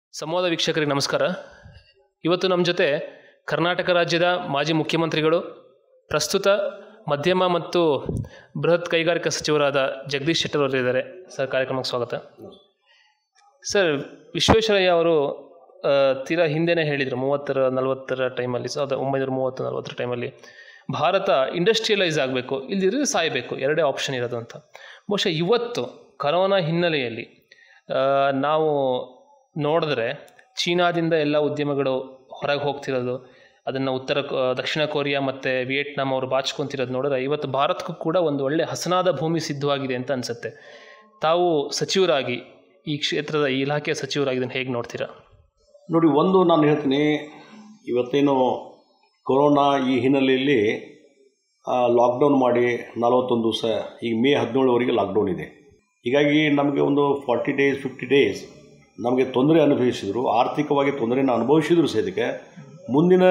ಸಂವಾದ ವೀಕ್ಷಕರಿಗೆ ನಮಸ್ಕಾರ ಇವತ್ತು ನಮ್ಮ ಜೊತೆ ಕರ್ನಾಟಕ ರಾಜ್ಯದ ಮಾಜಿ ಮುಖ್ಯಮಂತ್ರಿಗಳು ಪ್ರಸ್ತುತ ಮಧ್ಯಮ ಮತ್ತು ಬೃಹತ್ ಕೈಗಾರಿಕಾ ಸಚಿವರಾದ ಜಗದೀಶ್ ಶೆಟ್ಟರ್ ಅವರು ಇದ್ದಾರೆ ಸರ್ ಕಾರ್ಯಕ್ರಮಕ್ಕೆ ಸ್ವಾಗತ ಸರ್ ವಿಶ್ವೇಶ್ವರಯ್ಯ ಅವರು ಆ, ತೀರಾ ಹಿಂದೆನೇ ಹೇಳಿದರು ಮೂವತ್ತರ ನಲವತ್ತರ ಟೈಮಲ್ಲಿ ಸಾವಿರದ ಒಂಬೈನೂರ ಮೂವತ್ತು ನಲವತ್ತರ ಟೈಮಲ್ಲಿ ಭಾರತ ಇಂಡಸ್ಟ್ರಿಯಲೈಸ್ ಆಗಬೇಕು ಇಲ್ದಿದ್ರೆ ಸಾಯಬೇಕು ಎರಡೇ ಆಪ್ಷನ್ ಇರೋದು ಅಂತ ಬಹುಶಃ ಇವತ್ತು ಕರೋನಾ ಹಿನ್ನೆಲೆಯಲ್ಲಿ ಆ, ನಾವು ನೋಡಿದ್ರೆ ಚೀನಾದಿಂದ ಎಲ್ಲ ಉದ್ಯಮಗಳು ಹೊರಗೆ ಹೋಗ್ತಿರೋದು ಅದನ್ನು ಉತ್ತರ ಕೊ- ದಕ್ಷಿಣ ಕೊರಿಯಾ ಮತ್ತು ವಿಯೆಟ್ನಾಂ ಅವರು ಬಾಚ್ಕೊತಿರೋದು ನೋಡಿದ್ರೆ ಇವತ್ತು ಭಾರತಕ್ಕೂ ಕೂಡ ಒಂದು ಒಳ್ಳೆ ಹಸನಾದ ಭೂಮಿ ಸಿದ್ಧವಾಗಿದೆ ಅಂತ ಅನಿಸುತ್ತೆ ತಾವು ಸಚಿವರಾಗಿ ಈ ಕ್ಷೇತ್ರದ ಈ ಇಲಾಖೆಯ ಸಚಿವರಾಗಿ ಇದನ್ನು ಹೇಗೆ ನೋಡ್ತೀರಾ ನೋಡಿ ಒಂದು ನಾನು ಹೇಳ್ತೀನಿ ಇವತ್ತೇನು ಕೊರೋನಾ ಈ ಹಿನ್ನೆಲೆಯಲ್ಲಿ ಲಾಕ್ಡೌನ್ ಮಾಡಿ ನಲವತ್ತೊಂದು ದಿವಸ ಈಗ ಮೇ ಹದಿನೇಳವರೆಗೆ ಲಾಕ್ಡೌನ್ ಇದೆ ಹೀಗಾಗಿ ನಮಗೆ ಒಂದು ಫಾರ್ಟಿ ಡೇಸ್ ಫಿಫ್ಟಿ ಡೇಸ್ ನಮಗೆ ತೊಂದರೆ ಅನುಭವಿಸಿದರು ಆರ್ಥಿಕವಾಗಿ ತೊಂದರೆನ ಅನುಭವಿಸಿದ್ರು ಸಹಿತಕ್ಕೆ ಮುಂದಿನ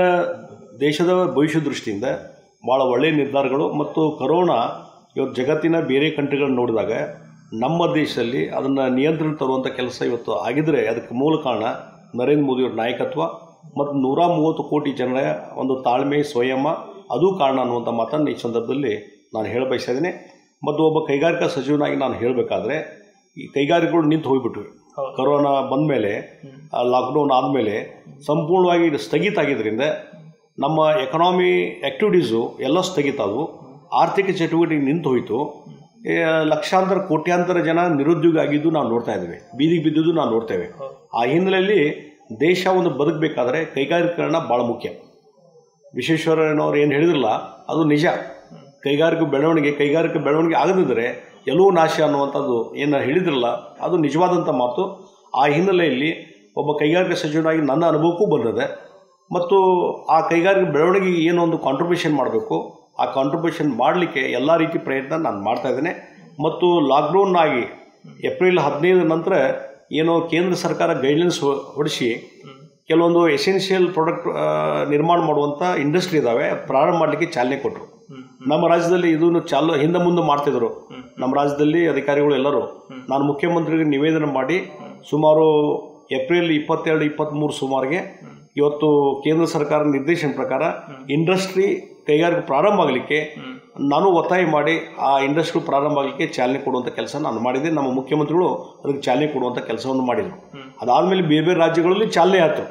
ದೇಶದ ಭವಿಷ್ಯ ದೃಷ್ಟಿಯಿಂದ ಭಾಳ ಒಳ್ಳೆಯ ನಿರ್ಧಾರಗಳು ಮತ್ತು ಕರೋನಾ ಇವತ್ತು ಜಗತ್ತಿನ ಬೇರೆ ಕಂಟ್ರಿಗಳನ್ನ ನೋಡಿದಾಗ ನಮ್ಮ ದೇಶದಲ್ಲಿ ಅದನ್ನು ನಿಯಂತ್ರಣ ತರುವಂಥ ಕೆಲಸ ಇವತ್ತು ಆಗಿದ್ದರೆ ಅದಕ್ಕೆ ಮೂಲ ಕಾರಣ ನರೇಂದ್ರ ಮೋದಿಯವರ ನಾಯಕತ್ವ ಮತ್ತು ನೂರ ಮೂವತ್ತು ಕೋಟಿ ಜನರ ಒಂದು ತಾಳ್ಮೆ ಸಂಯಮ ಅದು ಕಾರಣ ಅನ್ನುವಂಥ ಮಾತನ್ನು ಈ ಸಂದರ್ಭದಲ್ಲಿ ನಾನು ಹೇಳ ಬಯಸಿದ್ದೀನಿ ಮತ್ತು ಒಬ್ಬ ಕೈಗಾರಿಕಾ ಸಚಿವನಾಗಿ ನಾನು ಹೇಳಬೇಕಾದ್ರೆ ಈ ಕೈಗಾರಿಕೆಗಳು ನಿಂತು ಹೋಗ್ಬಿಟ್ವಿ ಕರೋನಾ ಬಂದ ಮೇಲೆ ಲಾಕ್ಡೌನ್ ಆದಮೇಲೆ ಸಂಪೂರ್ಣವಾಗಿ ಇದು ಸ್ಥಗಿತ ಆಗಿದ್ದರಿಂದ ನಮ್ಮ ಎಕನಾಮಿ ಆ್ಯಕ್ಟಿವಿಟೀಸು ಎಲ್ಲ ಸ್ಥಗಿತ ಆದವು ಆರ್ಥಿಕ ಚಟುವಟಿಕೆ ನಿಂತು ಹೋಯಿತು ಏ, ಲಕ್ಷಾಂತರ ಕೋಟ್ಯಾಂತರ ಜನ ನಿರುದ್ಯೋಗ ಆಗಿದ್ದು ನಾವು ನೋಡ್ತಾ ಇದ್ದೇವೆ ಬೀದಿಗೆ ಬಿದ್ದುದು ನಾವು ನೋಡ್ತೇವೆ ಆ ಹಿನ್ನೆಲೆಯಲ್ಲಿ ದೇಶ ಒಂದು ಬದುಕಬೇಕಾದ್ರೆ ಕೈಗಾರಿಕರಣ ಭಾಳ ಮುಖ್ಯ ವಿಶ್ವೇಶ್ವರಯ್ಯನವ್ರು ಏನು ಹೇಳಿದ್ರಲ್ಲ ಅದು ನಿಜ ಕೈಗಾರಿಕೆ ಬೆಳವಣಿಗೆ ಕೈಗಾರಿಕೆ ಬೆಳವಣಿಗೆ ಆಗದಿದ್ದರೆ ಎಲ್ಲವೂ ನಾಶ ಅನ್ನುವಂಥದ್ದು ಏನು ಹೇಳಿದ್ರಲ್ಲ ಅದು ನಿಜವಾದಂಥ ಮಾತು ಆ ಹಿನ್ನೆಲೆಯಲ್ಲಿ ಒಬ್ಬ ಕೈಗಾರಿಕಾ ಸಚಿವನಾಗಿ ನನ್ನ ಅನುಭವಕ್ಕೂ ಬಂದಿದೆ ಮತ್ತು ಆ ಕೈಗಾರಿಕೆ ಬೆಳವಣಿಗೆಗೆ ಏನೋ ಒಂದು ಕಾಂಟ್ರಿಬ್ಯೂಷನ್ ಮಾಡಬೇಕು ಆ ಕಾಂಟ್ರಿಬ್ಯೂಷನ್ ಮಾಡಲಿಕ್ಕೆ ಎಲ್ಲ ರೀತಿ ಪ್ರಯತ್ನ ನಾನು ಮಾಡ್ತಾ ಇದ್ದೇನೆ ಮತ್ತು ಲಾಕ್ಡೌನ್ ಆಗಿ ಏಪ್ರಿಲ್ ಹದಿನೈದರ ನಂತರ ಏನೋ ಕೇಂದ್ರ ಸರ್ಕಾರ ಗೈಡ್ಲೈನ್ಸ್ ಹೊಡಿಸಿ ಕೆಲವೊಂದು ಎಸೆನ್ಷಿಯಲ್ ಪ್ರಾಡಕ್ಟ್ ನಿರ್ಮಾಣ ಮಾಡುವಂಥ ಇಂಡಸ್ಟ್ರಿ ಇದ್ದಾವೆ ಪ್ರಾರಂಭ ಮಾಡಲಿಕ್ಕೆ ಚಾಲನೆ ಕೊಟ್ಟರು ನಮ್ಮ ರಾಜ್ಯದಲ್ಲಿ ಇದನ್ನು ಚಾಲು ಹಿಂದೆ ಮುಂದೆ ಮಾಡ್ತಿದ್ರು ನಮ್ಮ ರಾಜ್ಯದಲ್ಲಿ ಅಧಿಕಾರಿಗಳು ಎಲ್ಲರೂ ನಾನು ಮುಖ್ಯಮಂತ್ರಿಗೆ ನಿವೇದನೆ ಮಾಡಿ ಸುಮಾರು ಏಪ್ರಿಲ್ ಇಪ್ಪತ್ತೆರಡು ಇಪ್ಪತ್ತ್ಮೂರು ಸುಮಾರಿಗೆ ಇವತ್ತು ಕೇಂದ್ರ ಸರ್ಕಾರ ನಿರ್ದೇಶನ ಪ್ರಕಾರ ಇಂಡಸ್ಟ್ರಿ ಕೈಗಾರಿಕೆ ಪ್ರಾರಂಭ ಆಗಲಿಕ್ಕೆ ನಾನು ಒತ್ತಾಯ ಮಾಡಿ ಆ ಇಂಡಸ್ಟ್ರಿ ಪ್ರಾರಂಭ ಆಗಲಿಕ್ಕೆ ಚಾಲನೆ ಕೊಡುವಂಥ ಕೆಲಸ ನಾನು ಮಾಡಿದೆ ನಮ್ಮ ಮುಖ್ಯಮಂತ್ರಿಗಳು ಅದಕ್ಕೆ ಚಾಲನೆ ಕೊಡುವಂಥ ಕೆಲಸವನ್ನು ಮಾಡಿದರು ಅದಾದಮೇಲೆ ಬೇರೆ ಬೇರೆ ರಾಜ್ಯಗಳಲ್ಲಿ ಚಾಲನೆ ಆಯಿತು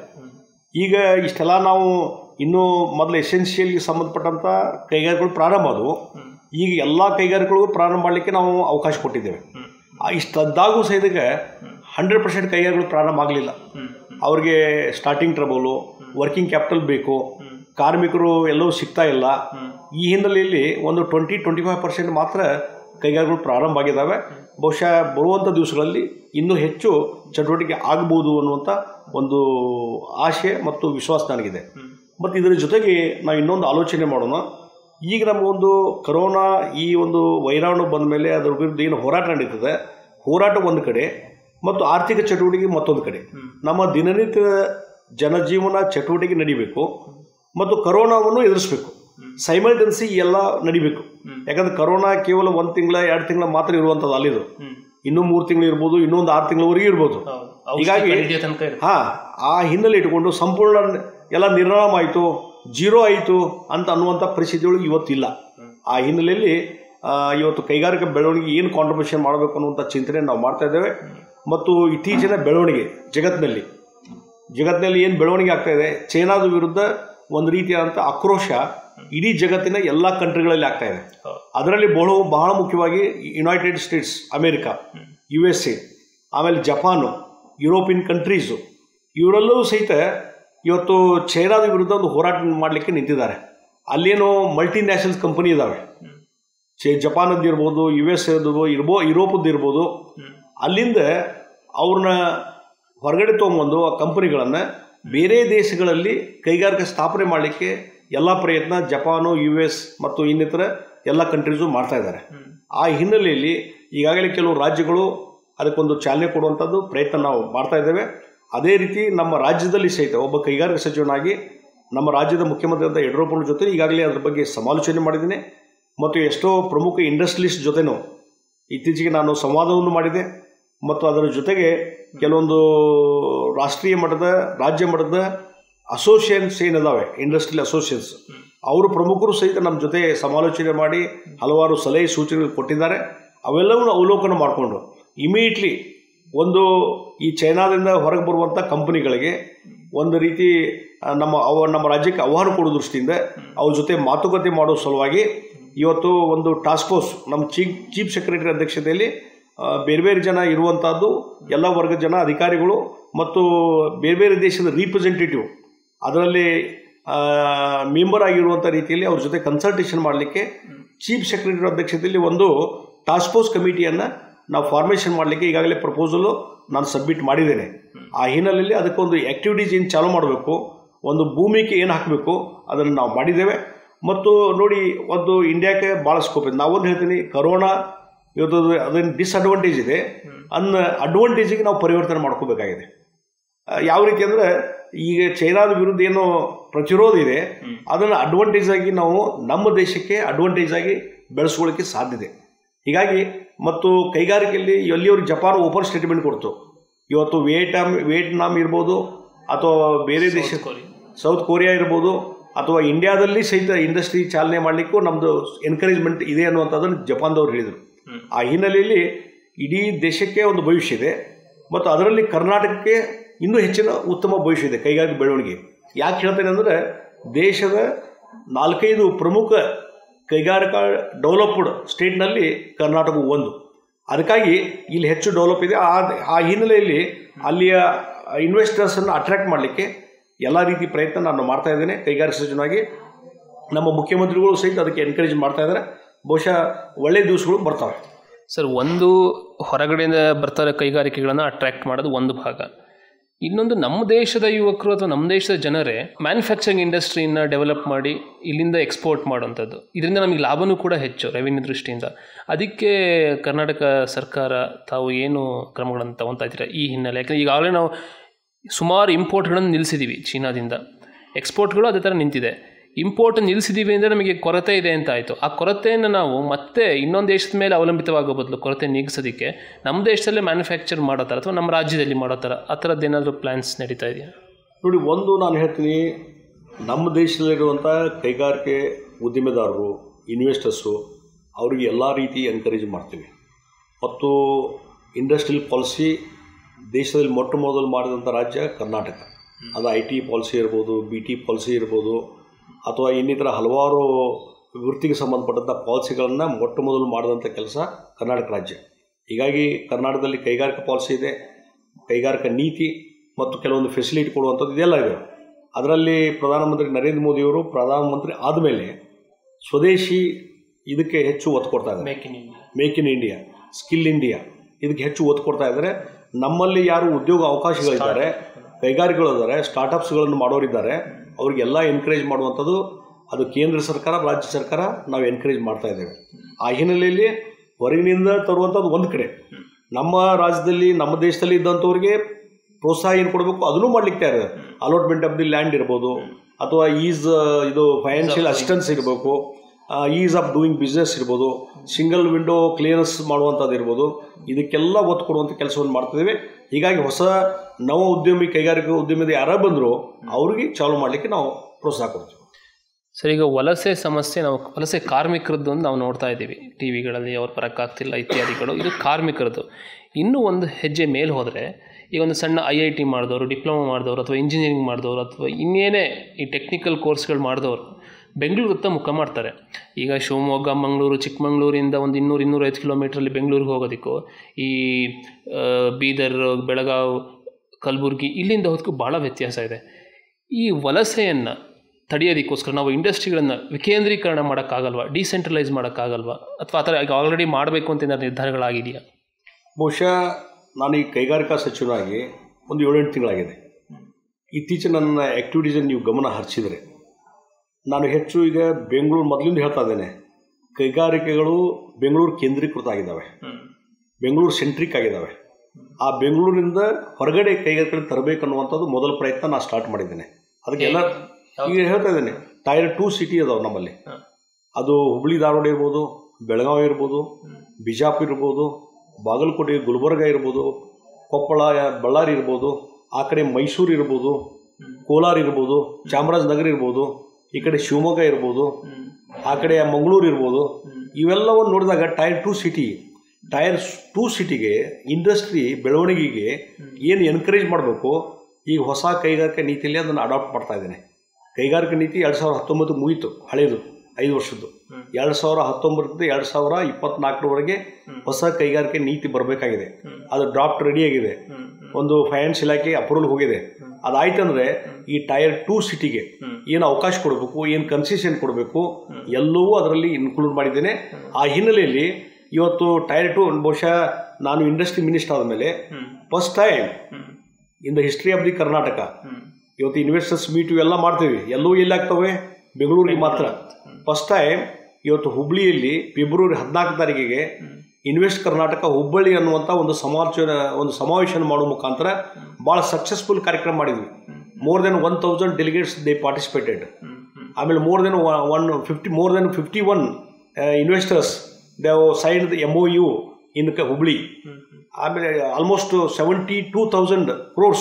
ಈಗ ಇಷ್ಟೆಲ್ಲ ನಾವು ಇನ್ನೂ ಮೊದಲು ಎಸೆನ್ಷಿಯಲ್ಗೆ ಸಂಬಂಧಪಟ್ಟಂಥ ಕೈಗಾರಿಕೆಗಳು ಪ್ರಾರಂಭ ಆದವು ಈಗ ಎಲ್ಲ ಕೈಗಾರಿಕೆಗಳಿಗೂ ಪ್ರಾರಂಭ ಮಾಡಲಿಕ್ಕೆ ನಾವು ಅವಕಾಶ ಕೊಟ್ಟಿದ್ದೇವೆ ಆ ಇಷ್ಟದ್ದಾಗೂ ಸಹಿತ ಹಂಡ್ರೆಡ್ ಪರ್ಸೆಂಟ್ ಕೈಗಾರಿಕೆಗಳು ಪ್ರಾರಂಭ ಆಗಲಿಲ್ಲ ಅವ್ರಿಗೆ ಸ್ಟಾರ್ಟಿಂಗ್ ಟ್ರಬಲು ವರ್ಕಿಂಗ್ ಕ್ಯಾಪಿಟಲ್ ಬೇಕು ಕಾರ್ಮಿಕರು ಎಲ್ಲವೂ ಸಿಗ್ತಾ ಇಲ್ಲ ಈ ಹಿನ್ನೆಲೆಯಲ್ಲಿ ಒಂದು ಟ್ವೆಂಟಿ ಟ್ವೆಂಟಿ ಫೈವ್ ಪರ್ಸೆಂಟ್ ಮಾತ್ರ ಕೈಗಾರಿಕೆಗಳು ಪ್ರಾರಂಭ ಆಗಿದ್ದಾವೆ ಬಹುಶಃ ಬರುವಂಥ ದಿವಸಗಳಲ್ಲಿ ಇನ್ನೂ ಹೆಚ್ಚು ಚಟುವಟಿಕೆ ಆಗ್ಬೋದು ಅನ್ನುವಂಥ ಒಂದು ಆಶೆ ಮತ್ತು ವಿಶ್ವಾಸ ನನಗಿದೆ ಮತ್ತು ಇದರ ಜೊತೆಗೆ ನಾವು ಇನ್ನೊಂದು ಆಲೋಚನೆ ಮಾಡೋಣ ಈಗ ನಮಗೊಂದು ಕರೋನಾ ಈ ಒಂದು ವೈರಾಣು ಬಂದ ಮೇಲೆ ಅದರ ವಿರುದ್ಧ ಏನು ಹೋರಾಟ ನಡೀತದೆ ಹೋರಾಟ ಒಂದು ಕಡೆ ಮತ್ತು ಆರ್ಥಿಕ ಚಟುವಟಿಕೆ ಮತ್ತೊಂದು ಕಡೆ ನಮ್ಮ ದಿನನಿತ್ಯದ ಜನಜೀವನ ಚಟುವಟಿಕೆ ನಡಿಬೇಕು ಮತ್ತು ಕರೋನಾವನ್ನು ಎದುರಿಸಬೇಕು ಸೈಮಲ್ಟೆನ್ಸಿ ಎಲ್ಲ ನಡಿಬೇಕು ಯಾಕಂದ್ರೆ ಕರೋನಾ ಕೇವಲ ಒಂದು ತಿಂಗಳ ಎರಡು ತಿಂಗಳ ಮಾತ್ರ ಇರುವಂಥದ್ದು ಅಲ್ಲಿದು ಇನ್ನೂ ಮೂರು ತಿಂಗಳು ಇರ್ಬೋದು ಇನ್ನೊಂದು ಆರು ತಿಂಗಳವರೆಗೆ ಇರ್ಬೋದು ಹೀಗಾಗಿ ತನಕ ಇರುತ್ತೆ. ಹಾ ಆ ಹಿನ್ನೆಲೆ ಇಟ್ಕೊಂಡು ಸಂಪೂರ್ಣ ಎಲ್ಲ ನಿರ್ನಾಮ ಆಯಿತು ಜೀರೋ ಆಯಿತು ಅಂತ ಅನ್ನುವಂಥ ಪರಿಸ್ಥಿತಿಗಳು ಇವತ್ತಿಲ್ಲ ಆ ಹಿನ್ನೆಲೆಯಲ್ಲಿ ಆ, ಇವತ್ತು ಕೈಗಾರಿಕಾ ಬೆಳವಣಿಗೆ ಏನು ಕಾಂಟ್ರಿಬ್ಯೂಷನ್ ಮಾಡಬೇಕು ಅನ್ನುವಂಥ ಚಿಂತನೆ ನಾವು ಮಾಡ್ತಾ ಇದ್ದೇವೆ ಮತ್ತು ಇತ್ತೀಚಿನ ಬೆಳವಣಿಗೆ ಜಗತ್ತಿನಲ್ಲಿ ಜಗತ್ತಿನಲ್ಲಿ ಏನು ಬೆಳವಣಿಗೆ ಆಗ್ತಾ ಇದೆ ಚೈನಾದ ವಿರುದ್ಧ ಒಂದು ರೀತಿಯಾದಂಥ ಆಕ್ರೋಶ ಇಡೀ ಜಗತ್ತಿನ ಎಲ್ಲ ಕಂಟ್ರಿಗಳಲ್ಲಿ ಆಗ್ತಾ ಇದೆ ಅದರಲ್ಲಿ ಬಹಳ ಬಹಳ ಮುಖ್ಯವಾಗಿ United States America U S A ಆಮೇಲೆ ಜಪಾನು ಯುರೋಪಿಯನ್ ಕಂಟ್ರೀಸು ಇವರೆಲ್ಲವೂ ಸಹಿತ ಇವತ್ತು ಚೈನಾದ ವಿರುದ್ಧ ಒಂದು ಹೋರಾಟ ಮಾಡಲಿಕ್ಕೆ ನಿಂತಿದ್ದಾರೆ ಅಲ್ಲೇನೋ ಮಲ್ಟಿ ನ್ಯಾಷನಲ್ಸ್ ಕಂಪನಿ ಇದ್ದಾವೆ ಚೆ ಜಪಾನದ್ದು ಇರ್ಬೋದು ಯು ಎಸ್ ಇರ್ಬೋದು ಇರ್ಬೋ ಯುರೋಪದ್ದು ಇರ್ಬೋದು ಅಲ್ಲಿಂದ ಅವ್ರನ್ನ ಹೊರಗಡೆ ತೊಗೊಂಬಂದು ಆ ಕಂಪನಿಗಳನ್ನು ಬೇರೆ ದೇಶಗಳಲ್ಲಿ ಕೈಗಾರಿಕೆ ಸ್ಥಾಪನೆ ಮಾಡಲಿಕ್ಕೆ ಎಲ್ಲ ಪ್ರಯತ್ನ ಜಪಾನು ಯು ಎಸ್ ಮತ್ತು ಇನ್ನಿತರ ಎಲ್ಲ ಕಂಟ್ರೀಸು ಮಾಡ್ತಾ ಇದ್ದಾರೆ ಆ ಹಿನ್ನೆಲೆಯಲ್ಲಿ ಈಗಾಗಲೇ ಕೆಲವು ರಾಜ್ಯಗಳು ಅದಕ್ಕೊಂದು ಚಾಲನೆ ಕೊಡುವಂಥದ್ದು ಪ್ರಯತ್ನ ನಾವು ಮಾಡ್ತಾ ಇದ್ದೇವೆ ಅದೇ ರೀತಿ ನಮ್ಮ ರಾಜ್ಯದಲ್ಲಿ ಸಹಿತ ಒಬ್ಬ ಕೈಗಾರಿಕಾ ಸಚಿವನಾಗಿ ನಮ್ಮ ರಾಜ್ಯದ ಮುಖ್ಯಮಂತ್ರಿ ಅಂತ ಯಡಿಯೂರಪ್ಪನ ಜೊತೆ ಈಗಾಗಲೇ ಅದ್ರ ಬಗ್ಗೆ ಸಮಾಲೋಚನೆ ಮಾಡಿದ್ದೀನಿ ಮತ್ತು ಎಷ್ಟೋ ಪ್ರಮುಖ ಇಂಡಸ್ಟ್ರಿಲಿಸ್ಟ್ ಜೊತೆನೂ ಇತ್ತೀಚೆಗೆ ನಾನು ಸಂವಾದವನ್ನು ಮಾಡಿದೆ ಮತ್ತು ಅದರ ಜೊತೆಗೆ ಕೆಲವೊಂದು ರಾಷ್ಟ್ರೀಯ ಮಟ್ಟದ ರಾಜ್ಯ ಮಟ್ಟದ ಅಸೋಸಿಯೇಷನ್ಸ್ ಏನಿದಾವೆ ಇಂಡಸ್ಟ್ರಿಯಲ್ ಅಸೋಸಿಯೇಷನ್ಸ್ ಅವರು ಪ್ರಮುಖರು ಸಹಿತ ನಮ್ಮ ಜೊತೆ ಸಮಾಲೋಚನೆ ಮಾಡಿ ಹಲವಾರು ಸಲಹೆ ಸೂಚನೆಗಳು ಕೊಟ್ಟಿದ್ದಾರೆ ಅವೆಲ್ಲವನ್ನು ಅವಲೋಕನ ಮಾಡಿಕೊಂಡು ಇಮಿಡಿಯೇಟ್ಲಿ ಒಂದು ಈ ಚೈನಾದಿಂದ ಹೊರಗೆ ಬರುವಂಥ ಕಂಪನಿಗಳಿಗೆ ಒಂದು ರೀತಿ ಆ, ನಮ್ಮ ಅವ ನಮ್ಮ ರಾಜ್ಯಕ್ಕೆ ಆಹ್ವಾನ ಕೊಡೋ ದೃಷ್ಟಿಯಿಂದ ಅವ್ರ ಜೊತೆ ಮಾತುಕತೆ ಮಾಡೋ ಸಲುವಾಗಿ ಇವತ್ತು ಒಂದು ಟಾಸ್ಕ್ ಫೋರ್ಸ್ ನಮ್ಮ ಚೀಫ್ ಚೀಫ್ ಸೆಕ್ರೆಟರಿ ಅಧ್ಯಕ್ಷತೆಯಲ್ಲಿ ಆ, ಬೇರೆ ಬೇರೆ ಜನ ಇರುವಂಥದ್ದು ಎಲ್ಲ ವರ್ಗದ ಜನ ಅಧಿಕಾರಿಗಳು ಮತ್ತು ಬೇರೆ ಬೇರೆ ದೇಶದ ರೀಪ್ರೆಸೆಂಟೇಟಿವ್ ಅದರಲ್ಲಿ ಮೆಂಬರ್ ಆಗಿರುವಂಥ ರೀತಿಯಲ್ಲಿ ಅವ್ರ ಜೊತೆ ಕನ್ಸಲ್ಟೇಷನ್ ಮಾಡಲಿಕ್ಕೆ ಚೀಫ್ ಸೆಕ್ರೆಟರಿ ಅಧ್ಯಕ್ಷತೆಯಲ್ಲಿ ಒಂದು ಟಾಸ್ಕ್ ಫೋರ್ಸ್ ಕಮಿಟಿಯನ್ನು ನಾವು ಫಾರ್ಮೇಷನ್ ಮಾಡಲಿಕ್ಕೆ ಈಗಾಗಲೇ ಪ್ರಪೋಸಲು ನಾನು ಸಬ್ಮಿಟ್ ಮಾಡಿದ್ದೇನೆ ಆ ಹಿನ್ನೆಲೆಯಲ್ಲಿ ಅದಕ್ಕೊಂದು ಆ್ಯಕ್ಟಿವಿಟೀಸ್ ಏನು ಚಾಲೂ ಮಾಡಬೇಕು ಒಂದು ಭೂಮಿಕೆ ಏನು ಹಾಕಬೇಕು ಅದನ್ನು ನಾವು ಮಾಡಿದ್ದೇವೆ ಮತ್ತು ನೋಡಿ ಒಂದು ಇಂಡಿಯಾಕ್ಕೆ ಭಾಳ ಸ್ಕೋಪ್ ಇದೆ ನಾವೊಂದು ಹೇಳ್ತೀನಿ ಕರೋನಾ ಇವತ್ತು ಅದೇನು ಡಿಸ್ಅಡ್ವಾಂಟೇಜ್ ಇದೆ ಅನ್ನ ಅಡ್ವಾಂಟೇಜಿಗೆ ನಾವು ಪರಿವರ್ತನೆ ಮಾಡ್ಕೋಬೇಕಾಗಿದೆ ಆ, ಯಾವ ರೀತಿ ಅಂದರೆ ಈಗ ಚೈನಾದ ವಿರುದ್ಧ ಏನು ಪ್ರತಿರೋಧ ಇದೆ ಅದನ್ನು ಅಡ್ವಾಂಟೇಜ್ ಆಗಿ ನಾವು ನಮ್ಮ ದೇಶಕ್ಕೆ ಅಡ್ವಾಂಟೇಜ್ ಆಗಿ ಬೆಳೆಸ್ಕೊಳ್ಳಿಕ್ಕೆ ಸಾಧ್ಯತೆ ಹೀಗಾಗಿ ಮತ್ತು ಕೈಗಾರಿಕೆಯಲ್ಲಿ ಎಲ್ಲಿಯವ್ರಿಗೆ ಜಪಾನ್ ಓಪನ್ ಸ್ಟೇಟ್ಮೆಂಟ್ ಕೊಡ್ತು ಇವತ್ತು ವಿಯೆಟ್ನಾಮ್ ವಿಯೆಟ್ನಾಮ್ ಇರ್ಬೋದು ಅಥವಾ ಬೇರೆ ದೇಶ ಸೌತ್ ಕೊರಿಯಾ ಇರ್ಬೋದು ಅಥವಾ ಇಂಡಿಯಾದಲ್ಲಿ ಸಹಿತ ಇಂಡಸ್ಟ್ರಿ ಚಾಲನೆ ಮಾಡಲಿಕ್ಕೂ ನಮ್ಮದು ಎನ್ಕರೇಜ್ಮೆಂಟ್ ಇದೆ ಅನ್ನುವಂಥದ್ದನ್ನು ಜಪಾನ್ದವ್ರು ಹೇಳಿದರು ಆ ಹಿನ್ನೆಲೆಯಲ್ಲಿ ಇಡೀ ದೇಶಕ್ಕೆ ಒಂದು ಭವಿಷ್ಯ ಇದೆ ಮತ್ತು ಅದರಲ್ಲಿ ಕರ್ನಾಟಕಕ್ಕೆ ಇನ್ನೂ ಹೆಚ್ಚಿನ ಉತ್ತಮ ಭವಿಷ್ಯ ಇದೆ ಕೈಗಾರಿಕೆ ಬೆಳವಣಿಗೆ ಯಾಕೆ ಹೇಳ್ತೇನೆ ಅಂದರೆ ದೇಶದ ನಾಲ್ಕೈದು ಪ್ರಮುಖ ಕೈಗಾರಿಕಾ ಡೆವಲಪ್ಡ್ ಸ್ಟೇಟ್ನಲ್ಲಿ ಕರ್ನಾಟಕವು ಒಂದು ಅದಕ್ಕಾಗಿ ಇಲ್ಲಿ ಹೆಚ್ಚು ಡೆವಲಪ್ ಇದೆ ಆ ಆ ಹಿನ್ನೆಲೆಯಲ್ಲಿ ಅಲ್ಲಿಯ ಇನ್ವೆಸ್ಟರ್ಸನ್ನು ಅಟ್ರ್ಯಾಕ್ಟ್ ಮಾಡಲಿಕ್ಕೆ ಎಲ್ಲ ರೀತಿ ಪ್ರಯತ್ನ ನಾನು ಮಾಡ್ತಾ ಇದ್ದೇನೆ ಕೈಗಾರಿಕಾ ಸಚಿವನಾಗಿ ನಮ್ಮ ಮುಖ್ಯಮಂತ್ರಿಗಳು ಸಹಿತ ಅದಕ್ಕೆ ಎನ್ಕರೇಜ್ ಮಾಡ್ತಾ ಇದ್ದಾರೆ ಬಹುಶಃ ಒಳ್ಳೆಯ ದಿವಸಗಳು ಬರ್ತವೆ ಸರ್ ಒಂದು ಹೊರಗಡೆಯಿಂದ ಬರ್ತಾರೆ ಕೈಗಾರಿಕೆಗಳನ್ನು ಅಟ್ರ್ಯಾಕ್ಟ್ ಮಾಡೋದು ಒಂದು ಭಾಗ ಇನ್ನೊಂದು ನಮ್ಮ ದೇಶದ ಯುವಕರು ಅಥವಾ ನಮ್ಮ ದೇಶದ ಜನರೇ ಮ್ಯಾನುಫ್ಯಾಕ್ಚರಿಂಗ್ ಇಂಡಸ್ಟ್ರಿನ ಡೆವಲಪ್ ಮಾಡಿ ಇಲ್ಲಿಂದ ಎಕ್ಸ್ಪೋರ್ಟ್ ಮಾಡುವಂಥದ್ದು ಇದರಿಂದ ನಮಗೆ ಲಾಭನೂ ಕೂಡ ಹೆಚ್ಚು ರೆವಿನ್ಯೂ ದೃಷ್ಟಿಯಿಂದ ಅದಕ್ಕೆ ಕರ್ನಾಟಕ ಸರ್ಕಾರ ತಾವು ಏನು ಕ್ರಮಗಳನ್ನು ತಗೊತಾ ಇದ್ದೀರಾ ಈ ಹಿನ್ನೆಲೆ ಯಾಕಂದರೆ ಈಗಾಗಲೇ ನಾವು ಸುಮಾರು ಇಂಪೋರ್ಟ್ಗಳನ್ನು ನಿಲ್ಲಿಸಿದ್ದೀವಿ ಚೀನಾದಿಂದ ಎಕ್ಸ್ಪೋರ್ಟ್ಗಳು ಅದೇ ಥರ ನಿಂತಿದೆ ಇಂಪೋರ್ಟ್ ನಿಲ್ಲಿಸಿದ್ದೀವಿ ಅಂದರೆ ನಮಗೆ ಕೊರತೆ ಇದೆ ಅಂತ ಆಯಿತು ಆ ಕೊರತೆಯನ್ನು ನಾವು ಮತ್ತೆ ಇನ್ನೊಂದು ದೇಶದ ಮೇಲೆ ಅವಲಂಬಿತವಾಗೋ ಬದಲು ಕೊರತೆ ನೀಗಿಸೋದಕ್ಕೆ ನಮ್ಮ ದೇಶದಲ್ಲೇ ಮ್ಯಾನುಫ್ಯಾಕ್ಚರ್ ಮಾಡೋ ಥರ ಅಥವಾ ನಮ್ಮ ರಾಜ್ಯದಲ್ಲಿ ಮಾಡೋ ಥರ ಆ ಥರದ್ದು ಏನಾದರೂ ಪ್ಲ್ಯಾನ್ಸ್ ನಡೀತಾ ಇದೆಯಾ ನೋಡಿ ಒಂದು ನಾನು ಹೇಳ್ತೀನಿ ನಮ್ಮ ದೇಶದಲ್ಲಿರುವಂಥ ಕೈಗಾರಿಕೆ ಉದ್ದಿಮೆದಾರರು ಇನ್ವೆಸ್ಟರ್ಸು ಅವರಿಗೆ ಎಲ್ಲ ರೀತಿ ಎನ್ಕರೇಜ್ ಮಾಡ್ತೀವಿ ಮತ್ತು ಇಂಡಸ್ಟ್ರಿಯಲ್ ಪಾಲಿಸಿ ದೇಶದಲ್ಲಿ ಮೊಟ್ಟ ಮೊದಲು ಮಾಡಿದಂಥ ರಾಜ್ಯ ಕರ್ನಾಟಕ ಅದು ಐ ಟಿ ಪಾಲಿಸಿ ಇರ್ಬೋದು ಬಿ ಟಿ ಪಾಲಿಸಿ ಇರ್ಬೋದು ಅಥವಾ ಇನ್ನಿತರ ಹಲವಾರು ವೃತ್ತಿಗೆ ಸಂಬಂಧಪಟ್ಟಂಥ ಪಾಲಿಸಿಗಳನ್ನು ಮೊಟ್ಟ ಮೊದಲು ಮಾಡಿದಂಥ ಕೆಲಸ ಕರ್ನಾಟಕ ರಾಜ್ಯ ಹೀಗಾಗಿ ಕರ್ನಾಟಕದಲ್ಲಿ ಕೈಗಾರಿಕಾ ಪಾಲಿಸಿ ಇದೆ ಕೈಗಾರಿಕಾ ನೀತಿ ಮತ್ತು ಕೆಲವೊಂದು ಫೆಸಿಲಿಟಿ ಕೊಡುವಂಥದ್ದು ಇದೆಲ್ಲ ಇದೆ ಅದರಲ್ಲಿ ಪ್ರಧಾನಮಂತ್ರಿ ನರೇಂದ್ರ ಮೋದಿಯವರು ಪ್ರಧಾನಮಂತ್ರಿ ಆದಮೇಲೆ ಸ್ವದೇಶಿ ಇದಕ್ಕೆ ಹೆಚ್ಚು ಒತ್ತು ಕೊಡ್ತಾ ಇದ್ದಾರೆ make in India make in India skill India ಇದಕ್ಕೆ ಹೆಚ್ಚು ಒತ್ತು ಕೊಡ್ತಾ ಇದ್ದಾರೆ ನಮ್ಮಲ್ಲಿ ಯಾರು ಉದ್ಯೋಗ ಅವಕಾಶಗಳಿದ್ದಾರೆ ಕೈಗಾರಿಕೆಗಳಿದ್ದಾರೆ ಸ್ಟಾರ್ಟಪ್ಸ್ಗಳನ್ನು ಮಾಡೋರಿದ್ದಾರೆ ಅವರಿಗೆಲ್ಲ ಎನ್ಕರೇಜ್ ಮಾಡುವಂಥದ್ದು ಅದು ಕೇಂದ್ರ ಸರ್ಕಾರ ರಾಜ್ಯ ಸರ್ಕಾರ ನಾವು ಎನ್ಕರೇಜ್ ಮಾಡ್ತಾ ಇದ್ದೇವೆ ಆ ಹಿನ್ನೆಲೆಯಲ್ಲಿ ಹೊರಗಿನಿಂದ ತರುವಂಥದ್ದು ಒಂದು ಕಡೆ ನಮ್ಮ ರಾಜ್ಯದಲ್ಲಿ ನಮ್ಮ ದೇಶದಲ್ಲಿ ಇದ್ದಂಥವ್ರಿಗೆ ಪ್ರೋತ್ಸಾಹ ಏನು ಕೊಡಬೇಕು ಅದನ್ನೂ ಮಾಡ್ಲಿಕ್ಕೆ ತಯಾರಿದೆ ಅಲಾಟ್ಮೆಂಟ್ ಆಫ್ ದಿ ಲ್ಯಾಂಡ್ ಇರ್ಬೋದು ಅಥವಾ ಈಸ್ ಇದು ಫೈನಾನ್ಷಿಯಲ್ ಅಸಿಸ್ಟೆನ್ಸ್ ಇರಬೇಕು ಈಸ್ ಆಫ್ ಡೂಯಿಂಗ್ ಬಿಸ್ನೆಸ್ ಇರ್ಬೋದು ಸಿಂಗಲ್ ವಿಂಡೋ ಕ್ಲಿಯರೆನ್ಸ್ ಮಾಡುವಂಥದ್ದು ಇರ್ಬೋದು ಇದಕ್ಕೆಲ್ಲ ಒತ್ತು ಕೊಡುವಂಥ ಕೆಲಸವನ್ನು ಮಾಡ್ತಿದ್ದೇವೆ ಹೀಗಾಗಿ ಹೊಸ ನವ ಉದ್ಯಮಿ ಕೈಗಾರಿಕಾ ಉದ್ಯಮದ ಯಾರ ಬಂದರೂ ಅವ್ರಿಗೆ ಚಾಲೂ ಮಾಡಲಿಕ್ಕೆ ನಾವು ಪ್ರೋತ್ಸಾಹ ಕೊಡ್ತೀವಿ ಸರ್ ಈಗ ವಲಸೆ ಸಮಸ್ಯೆ ನಾವು ವಲಸೆ ಕಾರ್ಮಿಕರದ್ದು ಒಂದು ನಾವು ನೋಡ್ತಾ ಇದ್ದೀವಿ ಟಿ ವಿಗಳಲ್ಲಿ ಅವ್ರು ಬರೋಕ್ಕಾಗ್ತಿಲ್ಲ ಇತ್ಯಾದಿಗಳು ಇದು ಕಾರ್ಮಿಕರದ್ದು ಇನ್ನೂ ಒಂದು ಹೆಜ್ಜೆ ಮೇಲೆ ಹೋದರೆ ಈಗ ಒಂದು ಸಣ್ಣ ಐ ಐ ಟಿ ಮಾಡಿದವರು ಡಿಪ್ಲೊಮಾ ಮಾಡಿದವರು ಅಥವಾ ಇಂಜಿನಿಯರಿಂಗ್ ಮಾಡಿದವರು ಅಥವಾ ಇನ್ನೇನೇ ಈ ಟೆಕ್ನಿಕಲ್ ಕೋರ್ಸ್ಗಳು ಮಾಡಿದವರು ಬೆಂಗಳೂರತ್ತ ಮುಖ ಮಾಡ್ತಾರೆ ಈಗ ಶಿವಮೊಗ್ಗ ಮಂಗಳೂರು ಚಿಕ್ಕಮಂಗ್ಳೂರಿಂದ ಒಂದು ಇನ್ನೂರು ಇನ್ನೂರೈವತ್ತು ಕಿಲೋಮೀಟ್ರಲ್ಲಿ ಬೆಂಗಳೂರಿಗೆ ಹೋಗೋದಕ್ಕೂ ಈ ಆ, ಬೀದರ್ ಬೆಳಗಾವ್ ಕಲಬುರ್ಗಿ ಇಲ್ಲಿಂದ ಹೋದಕ್ಕೂ ಭಾಳ ವ್ಯತ್ಯಾಸ ಇದೆ ಈ ವಲಸೆಯನ್ನು ತಡೆಯೋದಕ್ಕೋಸ್ಕರ ನಾವು ಇಂಡಸ್ಟ್ರಿಗಳನ್ನು ವಿಕೇಂದ್ರೀಕರಣ ಮಾಡೋಕ್ಕಾಗಲ್ವಾ ಡಿಸೆಂಟ್ರಲೈಸ್ ಮಾಡೋಕ್ಕಾಗಲ್ವಾ ಅಥವಾ ಆ ಥರ ಈಗ ಆಲ್ರೆಡಿ ಮಾಡಬೇಕು ಅಂತ ಏನಾದ್ರು ನಿರ್ಧಾರಗಳಾಗಿದೆಯಾ ಬಹುಶಃ ನಾನು ಈ ಕೈಗಾರಿಕಾ ಸಚಿವನಾಗಿ ಒಂದು ಏಳೆಂಟು ತಿಂಗಳಾಗಿದೆ ಇತ್ತೀಚೆಗೆ ನನ್ನ ಆ್ಯಕ್ಟಿವಿಟೀಸನ್ನು ನೀವು ಗಮನ ಹರಿಸಿದರೆ ನಾನು ಹೆಚ್ಚು ಈಗ ಬೆಂಗಳೂರು ಮೊದಲಿಂದ ಹೇಳ್ತಾ ಇದ್ದೇನೆ ಕೈಗಾರಿಕೆಗಳು ಬೆಂಗಳೂರು ಕೇಂದ್ರೀಕೃತ ಆಗಿದ್ದಾವೆ ಬೆಂಗಳೂರು ಸೆಂಟ್ರಿಕ್ ಆಗಿದ್ದಾವೆ ಆ ಬೆಂಗಳೂರಿನಿಂದ ಹೊರಗಡೆ ಕೈಗಾರಿಕೆ ತರಬೇಕು ಅನ್ನುವಂಥದ್ದು ಮೊದಲ ಪ್ರಯತ್ನ ನಾನು ಸ್ಟಾರ್ಟ್ ಮಾಡಿದ್ದೇನೆ ಅದಕ್ಕೆಲ್ಲ ಈಗ ಹೇಳ್ತಾ ಇದ್ದೇನೆ ಟೈರ್ ಟೂ ಸಿಟಿ ಅದಾವೆ ನಮ್ಮಲ್ಲಿ ಹಾಂ. ಅದು ಹುಬ್ಳಿ ಧಾರವಾಡ ಇರ್ಬೋದು ಬೆಳಗಾವಿ ಇರ್ಬೋದು ಬಿಜಾಪುರ ಇರ್ಬೋದು ಬಾಗಲಕೋಟೆ ಗುಲ್ಬರ್ಗ ಇರ್ಬೋದು ಕೊಪ್ಪಳ ಬಳ್ಳಾರಿ ಇರ್ಬೋದು ಆ ಕಡೆ ಮೈಸೂರು ಇರ್ಬೋದು ಕೋಲಾರ ಇರ್ಬೋದು ಚಾಮರಾಜನಗರ ಇರ್ಬೋದು ಈ ಕಡೆ ಶಿವಮೊಗ್ಗ ಇರ್ಬೋದು ಆ ಕಡೆ ಮಂಗಳೂರು ಇರ್ಬೋದು ಇವೆಲ್ಲವನ್ನು ನೋಡಿದಾಗ tier two city tier two ಸಿಟಿಗೆ ಇಂಡಸ್ಟ್ರಿ ಬೆಳವಣಿಗೆಗೆ ಏನು ಎನ್ಕರೇಜ್ ಮಾಡಬೇಕು ಈಗ ಹೊಸ ಕೈಗಾರಿಕೆ ನೀತಿಯಲ್ಲಿ ಅದನ್ನು ಅಡಾಪ್ಟ್ ಮಾಡ್ತಾ ಇದ್ದೇನೆ ಕೈಗಾರಿಕಾ ನೀತಿ ಎರಡು ಸಾವಿರದ ಹತ್ತೊಂಬತ್ತು ಮುಗೀತು ಹಳೇದು ಐದು ವರ್ಷದ್ದು ಎರಡು ಸಾವಿರ ಹತ್ತೊಂಬತ್ತರಿಂದ ಎರಡು ಸಾವಿರ ಇಪ್ಪತ್ನಾಲ್ಕರವರೆಗೆ ಹೊಸ ಕೈಗಾರಿಕೆ ನೀತಿ ಬರಬೇಕಾಗಿದೆ ಅದು ಡ್ರಾಫ್ಟ್ ರೆಡಿ ಆಗಿದೆ ಒಂದು ಫೈನಾನ್ಸ್ ಇಲಾಖೆ ಅಪ್ರೂವಲ್ ಹೋಗಿದೆ ಅದಾಯ್ತಂದ್ರೆ ಈ ಟೈರ್ ಟೂ ಸಿಟಿಗೆ ಏನು ಅವಕಾಶ ಕೊಡಬೇಕು ಏನು ಕನ್ಸೆಷನ್ ಕೊಡಬೇಕು ಎಲ್ಲವೂ ಅದರಲ್ಲಿ ಇನ್ಕ್ಲೂಡ್ ಮಾಡಿದ್ದೇನೆ ಆ ಹಿನ್ನೆಲೆಯಲ್ಲಿ ಇವತ್ತು ಟೈರ್ ಟು ಬಹುಶಃ ನಾನು ಇಂಡಸ್ಟ್ರಿ ಮಿನಿಸ್ಟರ್ ಆದಮೇಲೆ first time in the history of the Karnataka ಇವತ್ತು ಇನ್ವೆಸ್ಟರ್ಸ್ ಮೀಟ್ ಇವೆಲ್ಲ ಮಾಡ್ತೀವಿ ಎಲ್ಲವೂ ಎಲ್ಲಿ ಆಗ್ತವೆ ಬೆಂಗಳೂರಿಗೆ ಮಾತ್ರ ಫಸ್ಟ್ ಟೈಮ್ ಇವತ್ತು ಹುಬ್ಳಿಯಲ್ಲಿ ಫೆಬ್ರವರಿ ಹದಿನಾಲ್ಕು ತಾರೀಕಿಗೆ ಇನ್ವೆಸ್ಟ್ ಕರ್ನಾಟಕ ಹುಬ್ಬಳ್ಳಿ ಅನ್ನುವಂಥ ಒಂದು ಸಮಾಲೋಚನೆ ಒಂದು ಸಮಾವೇಶ ಮಾಡುವ ಮುಖಾಂತರ ಭಾಳ ಸಕ್ಸಸ್ಫುಲ್ ಕಾರ್ಯಕ್ರಮ ಮಾಡಿದ್ವಿ more than one thousand delegates they participated ಆಮೇಲೆ more than one fifty more than fifty one investors they've sign the M O U in ಕ ಹುಬ್ಳಿ ಆಮೇಲೆ almost seventy two thousand crores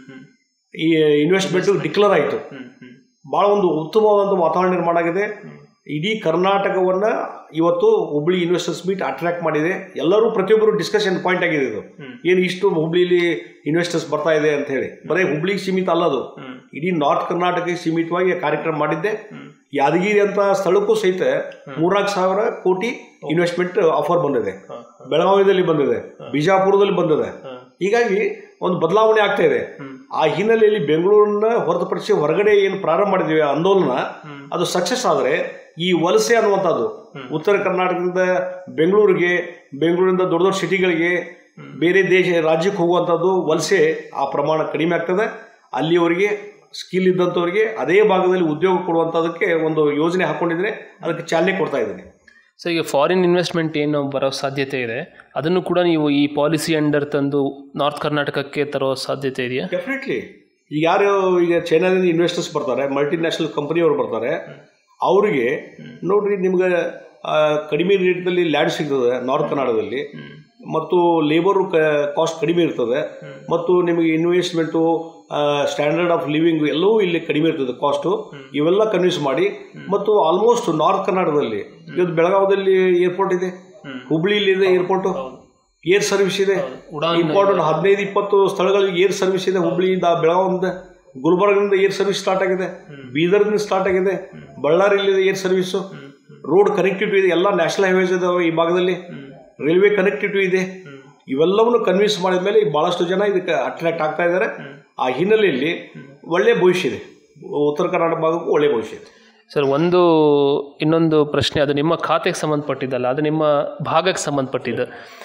ಈ ಇನ್ವೆಸ್ಟ್ಮೆಂಟ್ ಡಿಕ್ಲೇರ್ ಆಯಿತು ಭಾಳ ಒಂದು ಉತ್ತಮವಾದಂಥ ವಾತಾವರಣ ನಿರ್ಮಾಣ ಆಗಿದೆ ಇಡೀ ಕರ್ನಾಟಕವನ್ನು ಇವತ್ತು ಹುಬ್ಳಿ ಇನ್ವೆಸ್ಟರ್ಸ್ ಮೀಟ್ ಅಟ್ರಾಕ್ಟ್ ಮಾಡಿದೆ ಎಲ್ಲರೂ ಪ್ರತಿಯೊಬ್ಬರು ಡಿಸ್ಕಷನ್ ಪಾಯಿಂಟ್ ಆಗಿದೆ ಇದು ಏನು ಇಷ್ಟು ಹುಬ್ಳಿಲಿ ಇನ್ವೆಸ್ಟರ್ಸ್ ಬರ್ತಾ ಇದೆ ಅಂತ ಹೇಳಿ ಬರೀ ಹುಬ್ಳಿಗೆ ಸೀಮಿತ ಅಲ್ಲ ಅದು ಇಡೀ ನಾರ್ತ್ ಕರ್ನಾಟಕಕ್ಕೆ ಸೀಮಿತವಾಗಿ ಕಾರ್ಯಕ್ರಮ ಮಾಡಿದ್ದೆ ಯಾದಗಿರಿ ಅಂತ ಸ್ಥಳಕ್ಕೂ ಸಹಿತ ಮೂರ್ನಾಲ್ಕು ಸಾವಿರ ಕೋಟಿ ಇನ್ವೆಸ್ಟ್ಮೆಂಟ್ ಆಫರ್ ಬಂದಿದೆ ಬೆಳಗಾವಿಯಲ್ಲಿ ಬಂದಿದೆ ಬಿಜಾಪುರದಲ್ಲಿ ಬಂದಿದೆ ಹೀಗಾಗಿ ಒಂದು ಬದಲಾವಣೆ ಆಗ್ತಾ ಇದೆ ಆ ಹಿನ್ನೆಲೆಯಲ್ಲಿ ಬೆಂಗಳೂರನ್ನ ಹೊರತುಪಡಿಸಿ ಹೊರಗಡೆ ಏನು ಪ್ರಾರಂಭ ಮಾಡಿದ್ವಿ ಆ ಆಂದೋಲನ ಅದು ಸಕ್ಸಸ್ ಆದರೆ ಈ ವಲಸೆ ಅನ್ನುವಂಥದ್ದು ಉತ್ತರ ಕರ್ನಾಟಕದಿಂದ ಬೆಂಗಳೂರಿಗೆ ಬೆಂಗಳೂರಿಂದ ದೊಡ್ಡ ದೊಡ್ಡ ಸಿಟಿಗಳಿಗೆ ಬೇರೆ ದೇಶ ರಾಜ್ಯಕ್ಕೆ ಹೋಗುವಂಥದ್ದು ವಲಸೆ ಆ ಪ್ರಮಾಣ ಕಡಿಮೆ ಆಗ್ತದೆ ಅಲ್ಲಿಯವರಿಗೆ ಸ್ಕಿಲ್ ಇದ್ದಂಥವ್ರಿಗೆ ಅದೇ ಭಾಗದಲ್ಲಿ ಉದ್ಯೋಗ ಕೊಡುವಂಥದ್ದಕ್ಕೆ ಒಂದು ಯೋಜನೆ ಹಾಕ್ಕೊಂಡಿದ್ರೆ ಅದಕ್ಕೆ ಚಾಲನೆ ಕೊಡ್ತಾ ಇದ್ದೀನಿ ಸೊ ಈಗ ಫಾರಿನ್ ಇನ್ವೆಸ್ಟ್ಮೆಂಟ್ ಏನು ಬರೋ ಸಾಧ್ಯತೆ ಇದೆ ಅದನ್ನು ಕೂಡ ನೀವು ಈ ಪಾಲಿಸಿ ಅಂಡರ್ ತಂದು ನಾರ್ತ್ ಕರ್ನಾಟಕಕ್ಕೆ ತರೋ ಸಾಧ್ಯತೆ ಇದೆಯಾ ಡೆಫಿನೆಟ್ಲಿ ಈಗ ಯಾರು ಈಗ ಚೈನಾದಿಂದ ಇನ್ವೆಸ್ಟರ್ಸ್ ಬರ್ತಾರೆ ಮಲ್ಟಿ ನ್ಯಾಷನಲ್ ಕಂಪನಿಯವರು ಬರ್ತಾರೆ ಅವರಿಗೆ ನೋಡ್ರಿ ನಿಮ್ಗೆ ಆ, ಕಡಿಮೆ ರೇಟ್ನಲ್ಲಿ ಲ್ಯಾಂಡ್ ಸಿಗ್ತದೆ ನಾರ್ತ್ ಕರ್ನಾಟಕದಲ್ಲಿ ಮತ್ತು ಲೇಬರು ಕಾಸ್ಟ್ ಕಡಿಮೆ ಇರ್ತದೆ ಮತ್ತು ನಿಮಗೆ ಇನ್ವೆಸ್ಟ್ಮೆಂಟು ಸ್ಟ್ಯಾಂಡರ್ಡ್ ಆಫ್ ಲಿವಿಂಗ್ ಎಲ್ಲವೂ ಇಲ್ಲಿ ಕಡಿಮೆ ಇರ್ತದೆ ಕಾಸ್ಟು ಇವೆಲ್ಲ ಕನ್ವಿನ್ಸ್ ಮಾಡಿ ಮತ್ತು ಆಲ್ಮೋಸ್ಟ್ ನಾರ್ತ್ ಕರ್ನಾಟಕದಲ್ಲಿ ಇವತ್ತು ಬೆಳಗಾವದಲ್ಲಿ ಏರ್ಪೋರ್ಟ್ ಇದೆ ಹುಬ್ಳಿಲಿ ಇದೆ ಏರ್ಪೋರ್ಟು ಏರ್ ಸರ್ವಿಸ್ ಇದೆ ಉಡಾನ್ ಇಂಪಾರ್ಟೆಂಟ್ ಹದಿನೈದು ಇಪ್ಪತ್ತು ಸ್ಥಳಗಳಿಗೆ ಏರ್ ಸರ್ವಿಸ್ ಇದೆ ಹುಬ್ಳಿಯಿಂದ ಬೆಳಗಾವಿಯಿಂದ ಗುಲ್ಬರ್ಗದಿಂದ ಏರ್ ಸರ್ವಿಸ್ ಸ್ಟಾರ್ಟ್ ಆಗಿದೆ ಬೀದರ್ನಿಂದ ಸ್ಟಾರ್ಟ್ ಆಗಿದೆ ಬಳ್ಳಾರಿಯಲ್ಲಿ ಏರ್ ಸರ್ವಿಸು ರೋಡ್ ಕನೆಕ್ಟಿವಿಟಿ ಇದೆ ಎಲ್ಲ ನ್ಯಾಷನಲ್ ಹೈವೇಸ್ ಇದಾವೆ ಈ ಭಾಗದಲ್ಲಿ ರೈಲ್ವೆ ಕನೆಕ್ಟಿವಿಟಿ ಇದೆ ಇವೆಲ್ಲವನ್ನು ಕನ್ವಿನ್ಸ್ ಮಾಡಿದ ಮೇಲೆ ಭಾಳಷ್ಟು ಜನ ಇದಕ್ಕೆ ಅಟ್ರಾಕ್ಟ್ ಆಗ್ತಾ ಇದ್ದಾರೆ ಆ ಹಿನ್ನೆಲೆಯಲ್ಲಿ ಒಳ್ಳೆಯ ಭವಿಷ್ಯ ಇದೆ ಉತ್ತರ ಕರ್ನಾಟಕ ಭಾಗಕ್ಕೂ ಒಳ್ಳೆಯ ಭವಿಷ್ಯ ಇದೆ ಸರ್ ಒಂದು ಇನ್ನೊಂದು ಪ್ರಶ್ನೆ ಅದು ನಿಮ್ಮ ಖಾತೆಗೆ ಸಂಬಂಧಪಟ್ಟಿದ್ದಲ್ಲ ಅದು ನಿಮ್ಮ ಭಾಗಕ್ಕೆ ಸಂಬಂಧಪಟ್ಟಿದ್ದು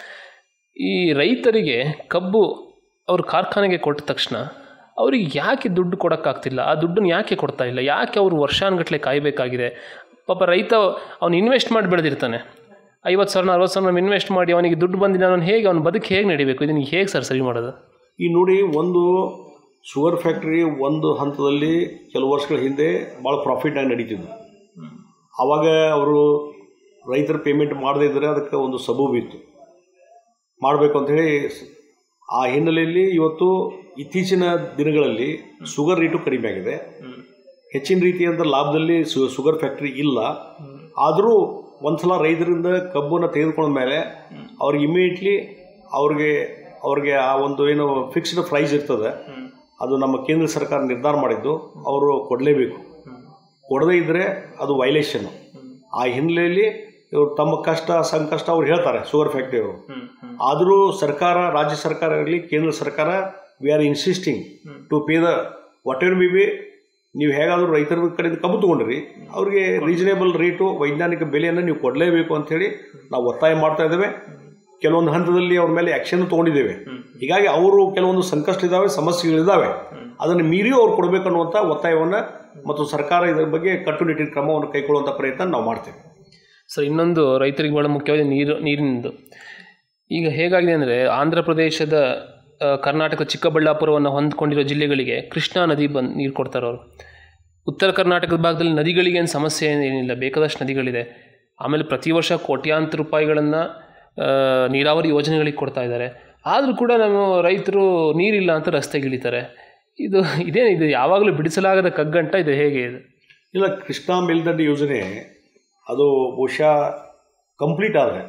ಈ ರೈತರಿಗೆ ಕಬ್ಬು ಅವ್ರ ಕಾರ್ಖಾನೆಗೆ ಕೊಟ್ಟ ತಕ್ಷಣ ಅವ್ರಿಗೆ ಯಾಕೆ ದುಡ್ಡು ಕೊಡೋಕ್ಕಾಗ್ತಿಲ್ಲ ಆ ದುಡ್ಡನ್ನು ಯಾಕೆ ಕೊಡ್ತಾ ಇಲ್ಲ ಯಾಕೆ ಅವರು ವರ್ಷಾನುಗಟ್ಟಲೆ ಕಾಯಬೇಕಾಗಿದೆ ಪಾಪ ರೈತ ಅವ್ನು ಇನ್ವೆಸ್ಟ್ ಮಾಡಿ ಬೆಳೆದಿರ್ತಾನೆ ಐವತ್ತು ಸಾವಿರ ಅರವತ್ತು ಸಾವಿರ ಇನ್ವೆಸ್ಟ್ ಮಾಡಿ ಅವನಿಗೆ ದುಡ್ಡು ಬಂದಿಲ್ಲ ಅವನು ಹೇಗೆ ಅವ್ನ ಬದುಕು ಹೇಗೆ ನಡಿಬೇಕು ಇದನ್ನು ಹೇಗೆ ಸರ್ ಸರಿ ಮಾಡೋದು ಈ ನೋಡಿ ಒಂದು ಶುಗರ್ ಫ್ಯಾಕ್ಟ್ರಿ ಒಂದು ಹಂತದಲ್ಲಿ ಕೆಲವು ವರ್ಷಗಳ ಹಿಂದೆ ಭಾಳ ಪ್ರಾಫಿಟಾಗಿ ನಡೀತಿದ್ದು ಆವಾಗ ಅವರು ರೈತರ ಪೇಮೆಂಟ್ ಮಾಡದೇ ಇದ್ದರೆ ಅದಕ್ಕೆ ಒಂದು ಸಬೂಬು ಇತ್ತು ಮಾಡಬೇಕು ಅಂಥೇಳಿ ಆ ಹಿನ್ನೆಲೆಯಲ್ಲಿ ಇವತ್ತು ಇತ್ತೀಚಿನ ದಿನಗಳಲ್ಲಿ ಶುಗರ್ ರೇಟು ಕಡಿಮೆ ಆಗಿದೆ ಹೆಚ್ಚಿನ ರೀತಿಯಾದ ಲಾಭದಲ್ಲಿ ಶು ಶುಗರ್ ಫ್ಯಾಕ್ಟ್ರಿ ಇಲ್ಲ ಆದರೂ ಒಂದ್ಸಲ ರೈತರಿಂದ ಕಬ್ಬನ್ನು ತೆಗೆದುಕೊಂಡ ಮೇಲೆ ಅವ್ರಿಗೆ ಇಮಿಡಿಯೇಟ್ಲಿ ಅವ್ರಿಗೆ ಅವ್ರಿಗೆ ಆ ಒಂದು ಏನು ಫಿಕ್ಸ್ಡ್ ಪ್ರೈಸ್ ಇರ್ತದೆ ಅದು ನಮ್ಮ ಕೇಂದ್ರ ಸರ್ಕಾರ ನಿರ್ಧಾರ ಮಾಡಿದ್ದು ಅವರು ಕೊಡಲೇಬೇಕು ಕೊಡದೇ ಇದ್ದರೆ ಅದು ವೈಲೇಷನ್ ಆ ಹಿನ್ನೆಲೆಯಲ್ಲಿ ಇವರು ತಮ್ಮ ಕಷ್ಟ ಸಂಕಷ್ಟ ಅವ್ರು ಹೇಳ್ತಾರೆ ಶುಗರ್ ಫ್ಯಾಕ್ಟ್ರಿಯವರು ಆದರೂ ಸರ್ಕಾರ ರಾಜ್ಯ ಸರ್ಕಾರ ಇರಲಿ ಕೇಂದ್ರ ಸರ್ಕಾರ we are insisting to pay the whatever be be ನೀವು ಹೇಗಾದರೂ ರೈತರ ಕಡೆಯಿಂದ ಕಬ್ಬು ತೊಗೊಂಡ್ರಿ ಅವ್ರಿಗೆ ರೀಸನೇಬಲ್ ರೇಟು ವೈಜ್ಞಾನಿಕ ಬೆಲೆಯನ್ನು ನೀವು ಕೊಡಲೇಬೇಕು ಅಂಥೇಳಿ ನಾವು ಒತ್ತಾಯ ಮಾಡ್ತಾ ಇದ್ದೇವೆ ಕೆಲವೊಂದು ಹಂತದಲ್ಲಿ ಅವ್ರ ಮೇಲೆ ಆ್ಯಕ್ಷನ್ ತೊಗೊಂಡಿದ್ದೇವೆ ಹೀಗಾಗಿ ಅವರು ಕೆಲವೊಂದು ಸಂಕಷ್ಟ ಇದ್ದಾವೆ ಸಮಸ್ಯೆಗಳಿದ್ದಾವೆ ಅದನ್ನು ಮೀರಿಯೂ ಅವ್ರು ಕೊಡಬೇಕನ್ನುವಂಥ ಒತ್ತಾಯವನ್ನು ಮತ್ತು ಸರ್ಕಾರ ಇದರ ಬಗ್ಗೆ ಕಟ್ಟುನಿಟ್ಟಿನ ಕ್ರಮವನ್ನು ಕೈಗೊಳ್ಳುವಂಥ ಪ್ರಯತ್ನ ನಾವು ಮಾಡ್ತೇವೆ ಸರ್ ಇನ್ನೊಂದು ರೈತರಿಗೆ ಭಾಳ ಮುಖ್ಯವಾದ ನೀರು ನೀರಿನದು ಈಗ ಹೇಗಾಗಿದೆ ಅಂದರೆ ಆಂಧ್ರ ಪ್ರದೇಶದ ಆ, ಕರ್ನಾಟಕ ಚಿಕ್ಕಬಳ್ಳಾಪುರವನ್ನು ಹೊಂದ್ಕೊಂಡಿರೋ ಜಿಲ್ಲೆಗಳಿಗೆ ಕೃಷ್ಣಾ ನದಿ ಬಂದು ನೀರು ಕೊಡ್ತಾರೆ ಅವರು ಉತ್ತರ ಕರ್ನಾಟಕದ ಭಾಗದಲ್ಲಿ ನದಿಗಳಿಗೆ ಏನು ಸಮಸ್ಯೆ ಏನಿಲ್ಲ ಬೇಕಾದಷ್ಟು ನದಿಗಳಿದೆ ಆಮೇಲೆ ಪ್ರತಿ ವರ್ಷ ಕೋಟ್ಯಾಂತರ ರೂಪಾಯಿಗಳನ್ನು ಆ, ನೀರಾವರಿ ಯೋಜನೆಗಳಿಗೆ ಕೊಡ್ತಾ ಇದ್ದಾರೆ ಆದರೂ ಕೂಡ ನಮ್ಮ ರೈತರು ನೀರಿಲ್ಲ ಅಂತ ರಸ್ತೆಗಿಳಿತಾರೆ ಇದು ಇದೇನು ಇದು ಯಾವಾಗಲೂ ಬಿಡಿಸಲಾಗದ ಕಗ್ಗಂಟ ಇದು ಹೇಗೆ ಇದು ಇಲ್ಲ ಕೃಷ್ಣಾ ಮೇಲ್ದಂಡೆ ಯೋಜನೆ ಅದು ಬಹುಶಃ ಕಂಪ್ಲೀಟ್ ಆದರೆ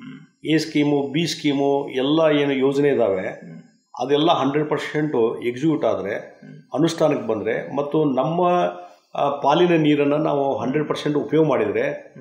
ಎ ಸ್ಕೀಮು ಬಿ ಸ್ಕೀಮು ಎಲ್ಲ ಏನು ಯೋಜನೆ ಇದ್ದಾವೆ ಅದೆಲ್ಲ ಹಂಡ್ರೆಡ್ ಪರ್ಸೆಂಟು ಎಕ್ಸಿಕ್ಯೂಟ್ ಆದರೆ ಅನುಷ್ಠಾನಕ್ಕೆ ಬಂದರೆ ಮತ್ತು ನಮ್ಮ ಆ, ಪಾಲಿನ ನೀರನ್ನು ನಾವು ಹಂಡ್ರೆಡ್ ಪರ್ಸೆಂಟ್ ಉಪಯೋಗ ಮಾಡಿದರೆ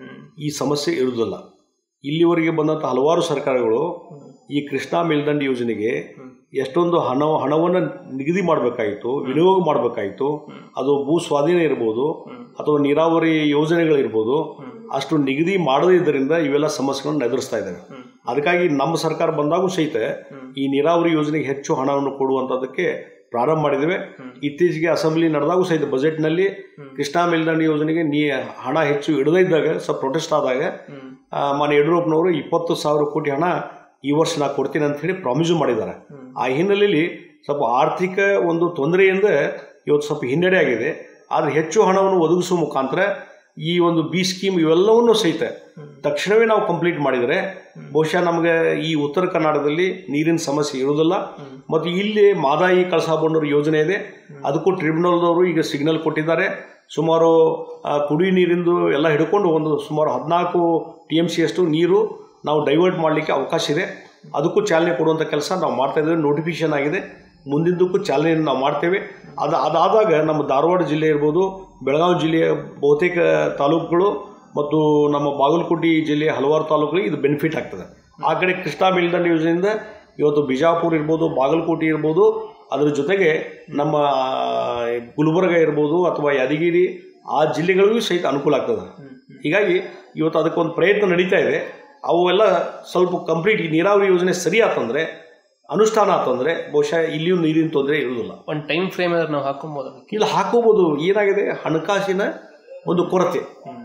ಈ ಸಮಸ್ಯೆ ಇರುವುದಿಲ್ಲ ಇಲ್ಲಿವರೆಗೆ ಬಂದಂಥ ಹಲವಾರು ಸರ್ಕಾರಗಳು ಈ ಕೃಷ್ಣಾ ಮೇಲ್ದಂಡೆ ಯೋಜನೆಗೆ ಎಷ್ಟೊಂದು ಹಣ ಹಣವನ್ನು ನಿಗದಿ ಮಾಡಬೇಕಾಯಿತು ವಿನಿಯೋಗ ಮಾಡಬೇಕಾಯಿತು ಅದು ಭೂ ಸ್ವಾಧೀನ ಇರ್ಬೋದು ಅಥವಾ ನೀರಾವರಿ ಯೋಜನೆಗಳಿರ್ಬೋದು ಅಷ್ಟು ನಿಗದಿ ಮಾಡದೇ ಇದ್ದರಿಂದ ಇವೆಲ್ಲ ಸಮಸ್ಯೆಗಳನ್ನು ಎದುರಿಸ್ತಾ ಇದ್ದಾವೆ ಅದಕ್ಕಾಗಿ ನಮ್ಮ ಸರ್ಕಾರ ಬಂದಾಗೂ ಸಹಿತ ಈ ನೀರಾವರಿ ಯೋಜನೆಗೆ ಹೆಚ್ಚು ಹಣವನ್ನು ಕೊಡುವಂಥದ್ದಕ್ಕೆ ಪ್ರಾರಂಭ ಮಾಡಿದ್ದೇವೆ ಇತ್ತೀಚೆಗೆ ಅಸೆಂಬ್ಲಿ ನಡೆದಾಗೂ ಸಹಿತ ಬಜೆಟ್ನಲ್ಲಿ ಕೃಷ್ಣಾ ಮೇಲ್ದಂಡೆ ಯೋಜನೆಗೆ ನೀ ಹಣ ಹೆಚ್ಚು ಇಡದೇ ಇದ್ದಾಗ ಸ್ವಲ್ಪ ಪ್ರೊಟೆಸ್ಟ್ ಆದಾಗ ಆ, ಮಾನ್ಯ ಯಡಿಯೂರಪ್ಪನವರು ಇಪ್ಪತ್ತು ಸಾವಿರ ಕೋಟಿ ಹಣ ಈ ವರ್ಷ ನಾ ಕೊಡ್ತೀನಿ ಅಂತ ಹೇಳಿ ಪ್ರಾಮಿಸು ಮಾಡಿದ್ದಾರೆ ಆ ಹಿನ್ನೆಲೆಯಲ್ಲಿ ಸ್ವಲ್ಪ ಆರ್ಥಿಕ ಒಂದು ತೊಂದರೆಯಿಂದ ಇವತ್ತು ಸ್ವಲ್ಪ ಹಿನ್ನಡೆ ಆಗಿದೆ ಆದರೆ ಹೆಚ್ಚು ಹಣವನ್ನು ಒದಗಿಸುವ ಮುಖಾಂತರ ಈ ಒಂದು ಬಿ ಸ್ಕೀಮ್ ಇವೆಲ್ಲವನ್ನೂ ಸಹಿತ ತಕ್ಷಣವೇ ನಾವು ಕಂಪ್ಲೀಟ್ ಮಾಡಿದರೆ ಬಹುಶಃ ನಮಗೆ ಈ ಉತ್ತರ ಕರ್ನಾಟಕದಲ್ಲಿ ನೀರಿನ ಸಮಸ್ಯೆ ಇರುವುದಿಲ್ಲ ಮತ್ತು ಇಲ್ಲಿ ಮಾದಾಯಿ ಕಳಸಾಬಣ್ಣೂರು ಯೋಜನೆ ಇದೆ ಅದಕ್ಕೂ ಟ್ರಿಬ್ಯುನಲ್ದವರು ಈಗ ಸಿಗ್ನಲ್ ಕೊಟ್ಟಿದ್ದಾರೆ ಸುಮಾರು ಆ, ಕುಡಿ ನೀರಿಂದು ಎಲ್ಲ ಹಿಡ್ಕೊಂಡು ಒಂದು ಸುಮಾರು ಹದಿನಾಲ್ಕು ಟಿ ಎಮ್ ಸಿ ಅಷ್ಟು ನೀರು ನಾವು ಡೈವರ್ಟ್ ಮಾಡಲಿಕ್ಕೆ ಅವಕಾಶ ಇದೆ ಅದಕ್ಕೂ ಚಾಲನೆ ಕೊಡುವಂಥ ಕೆಲಸ ನಾವು ಮಾಡ್ತಾ ಇದ್ದೇವೆ ನೋಟಿಫಿಕೇಶನ್ ಆಗಿದೆ ಮುಂದಿದ್ದಕ್ಕೂ ಚಾಲನೆಯನ್ನು ನಾವು ಮಾಡ್ತೇವೆ ಅದು ಅದಾದಾಗ ನಮ್ಮ ಧಾರವಾಡ ಜಿಲ್ಲೆ ಇರ್ಬೋದು ಬೆಳಗಾವಿ ಜಿಲ್ಲೆಯ ಬಹುತೇಕ ತಾಲೂಕುಗಳು ಮತ್ತು ನಮ್ಮ ಬಾಗಲಕೋಟೆ ಜಿಲ್ಲೆಯ ಹಲವಾರು ತಾಲೂಕುಗಳಿಗೆ ಇದು ಬೆನಿಫಿಟ್ ಆಗ್ತದೆ ಆ ಕಡೆ ಕೃಷ್ಣಾ ಮೇಲ್ದಂಡೆ ಯೋಜನೆಯಿಂದ ಇವತ್ತು ಬಿಜಾಪುರ ಇರ್ಬೋದು ಬಾಗಲಕೋಟೆ ಇರ್ಬೋದು ಅದರ ಜೊತೆಗೆ ನಮ್ಮ ಆ, ಗುಲ್ಬರ್ಗ ಇರ್ಬೋದು ಅಥವಾ ಯಾದಗಿರಿ ಆ ಜಿಲ್ಲೆಗಳಿಗೂ ಸಹಿತ ಅನುಕೂಲ ಆಗ್ತದೆ ಹೀಗಾಗಿ ಇವತ್ತು ಅದಕ್ಕೊಂದು ಪ್ರಯತ್ನ ನಡೀತಾ ಇದೆ ಅವೆಲ್ಲ ಸ್ವಲ್ಪ ಕಂಪ್ಲೀಟ್ ಈ ನೀರಾವರಿ ಯೋಜನೆ ಸರಿ ಆತಂದರೆ ಅನುಷ್ಠಾನ ಆತಂದರೆ ಬಹುಶಃ ಇಲ್ಲಿಯೂ ನೀರಿನ ತೊಂದರೆ ಇರುವುದಿಲ್ಲ ಒಂದು ಟೈಮ್ ಫ್ರೇಮ್ ಏನಾದ್ರು ನಾವು ಹಾಕೊಬೋದು ಅದಕ್ಕೆ ಇಲ್ಲಿ ಹಾಕೋಬೋದು ಏನಾಗಿದೆ ಹಣಕಾಸಿನ ಒಂದು ಕೊರತೆ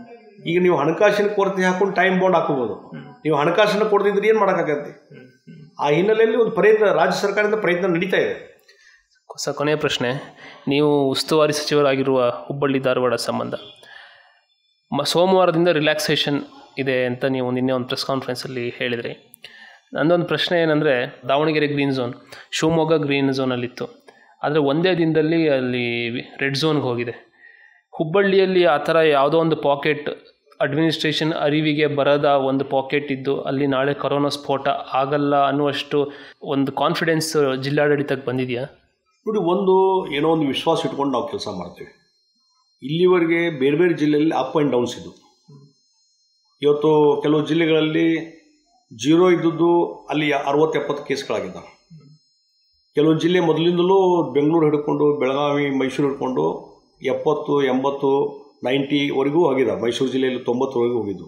ಈಗ ನೀವು ಹಣಕಾಸಿನ ಕೊರತೆ ಹಾಕೊಂಡು ಟೈಮ್ ಬಾಂಡ್ ಹಾಕೋಬೋದು ನೀವು ಹಣಕಾಸಿನ ಕೊಡದಿದ್ರೆ ಏನು ಮಾಡೋಕ್ಕಾಗತ್ತೆ ಆ ಹಿನ್ನೆಲೆಯಲ್ಲಿ ಒಂದು ಪ್ರಯತ್ನ ರಾಜ್ಯ ಸರ್ಕಾರದಿಂದ ಪ್ರಯತ್ನ ನಡೀತಾ ಇದೆ ಹೊಸ ಕೊನೆಯ ಪ್ರಶ್ನೆ ನೀವು ಉಸ್ತುವಾರಿ ಸಚಿವರಾಗಿರುವ ಹುಬ್ಬಳ್ಳಿ ಧಾರವಾಡ ಸಂಬಂಧ ಮ ಸೋಮವಾರದಿಂದ ರಿಲ್ಯಾಕ್ಸೇಷನ್ ಇದೆ ಅಂತ ನೀವು ನಿನ್ನೆ ಒಂದು ಪ್ರೆಸ್ ಕಾನ್ಫರೆನ್ಸಲ್ಲಿ ಹೇಳಿದ್ರಿ ನಂದೊಂದು ಪ್ರಶ್ನೆ ಏನಂದರೆ Davanagere green zone Shivamogga green ಝೋನಲ್ಲಿತ್ತು ಆದರೆ ಒಂದೇ ದಿನದಲ್ಲಿ ಅಲ್ಲಿ ರೆಡ್ ಝೋನ್ಗೆ ಹೋಗಿದೆ ಹುಬ್ಬಳ್ಳಿಯಲ್ಲಿ ಆ ಥರ ಯಾವುದೋ ಒಂದು ಪಾಕೆಟ್ ಅಡ್ಮಿನಿಸ್ಟ್ರೇಷನ್ ಅರಿವಿಗೆ ಬರದ ಒಂದು ಪಾಕೆಟ್ ಇದ್ದು ಅಲ್ಲಿ ನಾಳೆ ಕೊರೋನಾ ಸ್ಫೋಟ ಆಗಲ್ಲ ಅನ್ನುವಷ್ಟು ಒಂದು ಕಾನ್ಫಿಡೆನ್ಸ್ ಜಿಲ್ಲಾಡಳಿತಕ್ಕೆ ಬಂದಿದೆಯಾ ನೋಡಿ ಒಂದು ಏನೋ ಒಂದು ವಿಶ್ವಾಸ ಇಟ್ಕೊಂಡು ನಾವು ಕೆಲಸ ಮಾಡ್ತೇವೆ ಇಲ್ಲಿವರೆಗೆ ಬೇರೆ ಬೇರೆ ಜಿಲ್ಲೆಯಲ್ಲಿ ಅಪ್ ಆ್ಯಂಡ್ ಡೌನ್ಸ್ ಇದ್ದು ಇವತ್ತು ಕೆಲವು ಜಿಲ್ಲೆಗಳಲ್ಲಿ ಜೀರೋ ಇದ್ದದ್ದು ಅಲ್ಲಿ ಅರವತ್ತು ಎಪ್ಪತ್ತು ಕೇಸ್ಗಳಾಗಿದ್ದಾವೆ ಕೆಲವು ಜಿಲ್ಲೆ ಮೊದಲಿಂದಲೂ ಬೆಂಗಳೂರು ಹಿಡ್ಕೊಂಡು ಬೆಳಗಾವಿ ಮೈಸೂರು ಹಿಡ್ಕೊಂಡು ಎಪ್ಪತ್ತು ಎಂಬತ್ತು ನೈಂಟಿವರೆಗೂ ಹೋಗಿದ್ದಾವೆ ಮೈಸೂರು ಜಿಲ್ಲೆಯಲ್ಲಿ ತೊಂಬತ್ತವರೆಗೂ ಹೋಗಿದ್ದು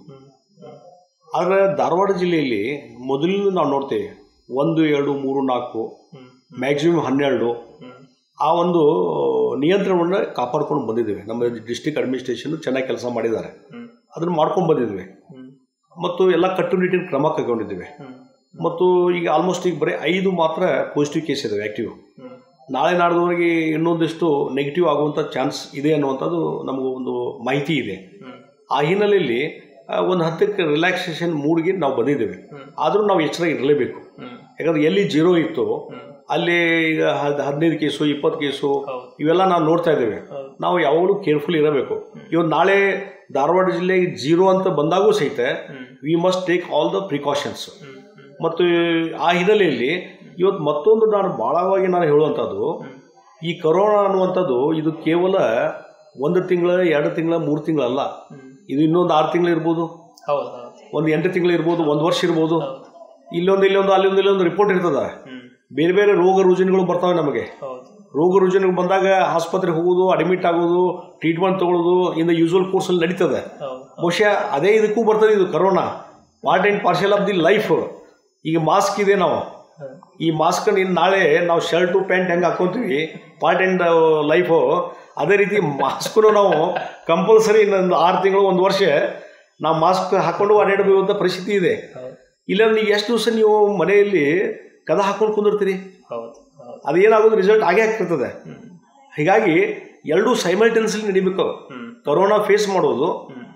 ಆದರೆ ಧಾರವಾಡ ಜಿಲ್ಲೆಯಲ್ಲಿ ಮೊದಲಿಂದ ನಾವು ನೋಡ್ತೇವೆ ಒಂದು ಎರಡು ಮೂರು ನಾಲ್ಕು ಮ್ಯಾಕ್ಸಿಮಮ್ ಹನ್ನೆರಡು ಆ ಒಂದು ನಿಯಂತ್ರಣವನ್ನು ಕಾಪಾಡ್ಕೊಂಡು ಬಂದಿದ್ದೇವೆ ನಮ್ಮ ಡಿಸ್ಟಿಕ್ ಅಡ್ಮಿನಿಸ್ಟ್ರೇಷನ್ ಚೆನ್ನಾಗಿ ಕೆಲಸ ಮಾಡಿದ್ದಾರೆ ಅದನ್ನು ಮಾಡ್ಕೊಂಡು ಬಂದಿದ್ದೇವೆ ಮತ್ತು ಎಲ್ಲ ಕಟ್ಟುನಿಟ್ಟಿನ ಕ್ರಮ ಕೈಗೊಂಡಿದ್ದೇವೆ ಮತ್ತು ಈಗ ಆಲ್ಮೋಸ್ಟ್ ಈಗ ಬರೀ ಐದು ಮಾತ್ರ ಪಾಸಿಟಿವ್ ಕೇಸ್ ಇದ್ದಾವೆ ಆ್ಯಕ್ಟಿವ್ ನಾಳೆ ನಾಡ್ದವರೆಗೆ ಇನ್ನೊಂದಿಷ್ಟು ನೆಗೆಟಿವ್ ಆಗುವಂಥ ಚಾನ್ಸ್ ಇದೆ ಅನ್ನುವಂಥದ್ದು ನಮಗೂ ಒಂದು ಮಾಹಿತಿ ಇದೆ ಆ ಹಿನ್ನೆಲೆಯಲ್ಲಿ ಆ, ಒಂದು ಹತ್ತಕ್ಕೆ ರಿಲ್ಯಾಕ್ಸೇಷನ್ ಮೂಡ್ಗೆ ನಾವು ಬಂದಿದ್ದೇವೆ ಆದರೂ ನಾವು ಎಚ್ಚರ ಇರಲೇಬೇಕು ಯಾಕಂದ್ರೆ ಎಲ್ಲಿ ಜೀರೋ ಇತ್ತು ಅಲ್ಲಿ ಈಗ ಹದ್ ಹದಿನೈದು ಕೇಸು ಇಪ್ಪತ್ತು ಕೇಸು ಇವೆಲ್ಲ ನಾವು ನೋಡ್ತಾ ಇದ್ದೇವೆ ನಾವು ಯಾವಾಗಲೂ ಕೇರ್ಫುಲ್ ಇರಬೇಕು ಇವತ್ತು ನಾಳೆ ಧಾರವಾಡ ಜಿಲ್ಲೆಗೆ ಜೀರೋ ಅಂತ ಬಂದಾಗೂ ಸಹಿತ we must take all the precautions ಮತ್ತು ಆ ಹಿನ್ನೆಲೆಯಲ್ಲಿ ಇವತ್ತು ಮತ್ತೊಂದು ನಾನು ಭಾಳವಾಗಿ ನಾನು ಹೇಳುವಂಥದ್ದು ಈ ಕರೋನಾ ಅನ್ನುವಂಥದ್ದು ಇದು ಕೇವಲ ಒಂದು ತಿಂಗಳ ಎರಡು ತಿಂಗಳ ಮೂರು ತಿಂಗಳಲ್ಲ ಇದು ಇನ್ನೊಂದು ಆರು ತಿಂಗಳು ಇರ್ಬೋದು ಹೌದು ಒಂದು ಎಂಟು ತಿಂಗಳು ಇರ್ಬೋದು ಒಂದು ವರ್ಷ ಇರ್ಬೋದು ಇಲ್ಲೊಂದು ಇಲ್ಲೊಂದು ಅಲ್ಲೊಂದು ಇಲ್ಲೊಂದು ರಿಪೋರ್ಟ್ ಇರ್ತದ ಬೇರೆ ಬೇರೆ ರೋಗ ರುಜಿನಗಳು ಬರ್ತಾವೆ ನಮಗೆ ಹೌದು ರೋಗ ರುಜಿನಗಳು ಬಂದಾಗ ಆಸ್ಪತ್ರೆಗೆ ಹೋಗೋದು ಅಡ್ಮಿಟ್ ಆಗೋದು ಟ್ರೀಟ್ಮೆಂಟ್ ತಗೊಳ್ಳೋದು ಇನ್ ದ ಯೂಸ್ವಲ್ ಕೋರ್ಸಲ್ಲಿ ನಡೀತದೆ ಹೌದು ಬಹುಶಃ ಅದೇ ಇದಕ್ಕೂ ಬರ್ತದೆ ಇದು corona part and parcel of the life ಈಗ ಮಾಸ್ಕ್ ಇದೆ ನಾವು ಈ ಮಾಸ್ಕ್ ಇನ್ನು ನಾಳೆ ನಾವು ಶರ್ಟು ಪ್ಯಾಂಟ್ ಹೆಂಗೆ ಹಾಕ್ಕೊಂತೀವಿ ಪಾರ್ಟ್ ಆ್ಯಂಡ್ ಲೈಫು ಅದೇ ರೀತಿ ಮಾಸ್ಕು ನಾವು ಕಂಪಲ್ಸರಿ ಇನ್ನೊಂದು ಆರು ತಿಂಗಳು ಒಂದು ವರ್ಷ ನಾವು ಮಾಸ್ಕ್ ಹಾಕ್ಕೊಂಡು ಅಡ್ಡಾಡಬೇಕಂತ ಪರಿಸ್ಥಿತಿ ಇದೆ ಇಲ್ಲಾಂದ್ರೆ ನೀವು ಎಷ್ಟು ದಿವಸ ನೀವು ಮನೆಯಲ್ಲಿ ಕದ ಹಾಕೊಂಡು ಕುಂದಿರ್ತೀರಿ ಹೌದು ಹೌದು ಅದೇನಾಗೋದು ರಿಸಲ್ಟ್ ಆಗೇ ಆಗ್ತಿರ್ತದೆ ಹೀಗಾಗಿ ಎರಡೂ ಸೈಮಲ್ಟೇನಿಯಸ್ಲಿ ನಡಿಬೇಕು ಹ್ಮ್. ಕರೋನಾ ಫೇಸ್ ಮಾಡೋದು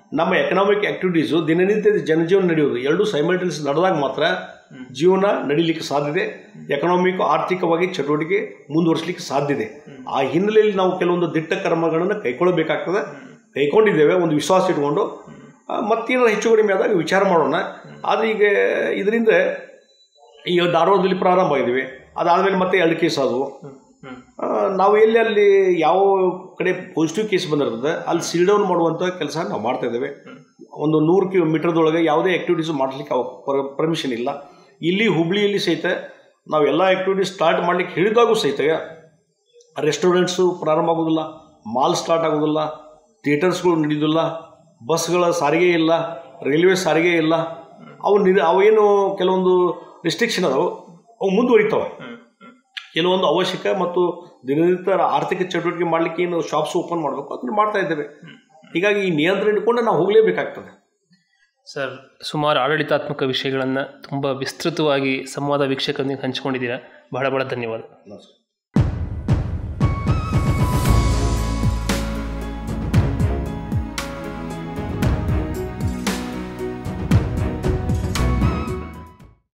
ನಮ್ಮ ಎಕನಾಮಿಕ್ ಆ್ಯಕ್ಟಿವಿಟೀಸು ದಿನನಿತ್ಯದ ಜನಜೀವನ ನಡೆಯೋದು ಎರಡೂ ಸೈಮಲ್ಟೇನಿಯಸ್ ನಡೆದಾಗ ಮಾತ್ರ ಜೀವನ ನಡೀಲಿಕ್ಕೆ ಸಾಧ್ಯತೆ ಎಕನಾಮಿಕ್ ಆರ್ಥಿಕವಾಗಿ ಚಟುವಟಿಕೆ ಮುಂದುವರಿಸಲಿಕ್ಕೆ ಸಾಧ್ಯತೆ ಆ ಹಿನ್ನೆಲೆಯಲ್ಲಿ ನಾವು ಕೆಲವೊಂದು ದಿಟ್ಟ ಕರ್ಮಗಳನ್ನು ಕೈಗೊಳ್ಳಬೇಕಾಗ್ತದೆ ಕೈಗೊಂಡಿದ್ದೇವೆ ಒಂದು ವಿಶ್ವಾಸ ಇಟ್ಕೊಂಡು ಆ, ಮತ್ತೇನಾದ್ರು ಹೆಚ್ಚು ಕಡಿಮೆ ಆದಾಗ ವಿಚಾರ ಮಾಡೋಣ ಆದರೆ ಈಗ ಇದರಿಂದ ಈಗ ಧಾರವಾಡದಲ್ಲಿ ಪ್ರಾರಂಭ ಆಗಿದ್ದೀವಿ ಅದಾದಮೇಲೆ ಮತ್ತೆ ಎರಡು ಕೇಸ್ ಆದವು ಆ, ನಾವು ಎಲ್ಲಿ ಅಲ್ಲಿ ಯಾವ ಕಡೆ ಪಾಸಿಟಿವ್ ಕೇಸ್ ಬಂದಿರ್ತದೆ ಅಲ್ಲಿ ಸೀಲ್ ಡೌನ್ ಮಾಡುವಂಥ ಕೆಲಸ ನಾವು ಮಾಡ್ತಾ ಇದ್ದೇವೆ ಒಂದು ನೂರು ಕಿಲೋಮೀಟರ್ದೊಳಗೆ ಯಾವುದೇ ಆ್ಯಕ್ಟಿವಿಟೀಸ್ ಮಾಡಲಿಕ್ಕೆ ಅವ ಪರ್ಮಿಷನ್ ಇಲ್ಲ ಇಲ್ಲಿ ಹುಬ್ಳಿಯಲ್ಲಿ ಸಹಿತ ನಾವು ಎಲ್ಲ ಆ್ಯಕ್ಟಿವಿಟೀಸ್ ಸ್ಟಾರ್ಟ್ ಮಾಡಲಿಕ್ಕೆ ಹೇಳಿದಾಗೂ ಸಹಿತ ರೆಸ್ಟೋರೆಂಟ್ಸು ಪ್ರಾರಂಭ ಆಗೋದಿಲ್ಲ ಮಾಲ್ ಸ್ಟಾರ್ಟ್ ಆಗೋದಿಲ್ಲ ಥಿಯೇಟರ್ಸ್ಗಳು ನಡೆಯೋದಿಲ್ಲ ಬಸ್ಗಳ ಸಾರಿಗೆ ಇಲ್ಲ ರೈಲ್ವೆ ಸಾರಿಗೆ ಇಲ್ಲ ಅವು ನಿರ್ ಅವೇನು ಕೆಲವೊಂದು ರಿಸ್ಟ್ರಿಕ್ಷನ್ ಅದಾವೆ ಅವು ಮುಂದುವರಿತಾವೆ ಕೆಲವೊಂದು ಅವಶ್ಯಕ ಮತ್ತು ದಿನನಿತ್ಯ ಆರ್ಥಿಕ ಚಟುವಟಿಕೆ ಮಾಡಲಿಕ್ಕೆ ಏನು ಶಾಪ್ಸ್ ಓಪನ್ ಮಾಡಬೇಕು ಅದನ್ನು ಮಾಡ್ತಾ ಇದ್ದೇವೆ ಹೀಗಾಗಿ ಈ ನಿಯಂತ್ರಣ ಇಟ್ಕೊಂಡು ನಾವು ಹೋಗಲೇಬೇಕಾಗ್ತದೆ ಸರ್ ಸುಮಾರು ಆಡಳಿತಾತ್ಮಕ ವಿಷಯಗಳನ್ನು ತುಂಬ ವಿಸ್ತೃತವಾಗಿ ಸಂವಾದ ವೀಕ್ಷಕರೊಂದಿಗೆ ಹಂಚಿಕೊಂಡಿದ್ದೀರಾ ಬಹಳ ಬಹಳ ಧನ್ಯವಾದ ನಮಸ್ಕಾರ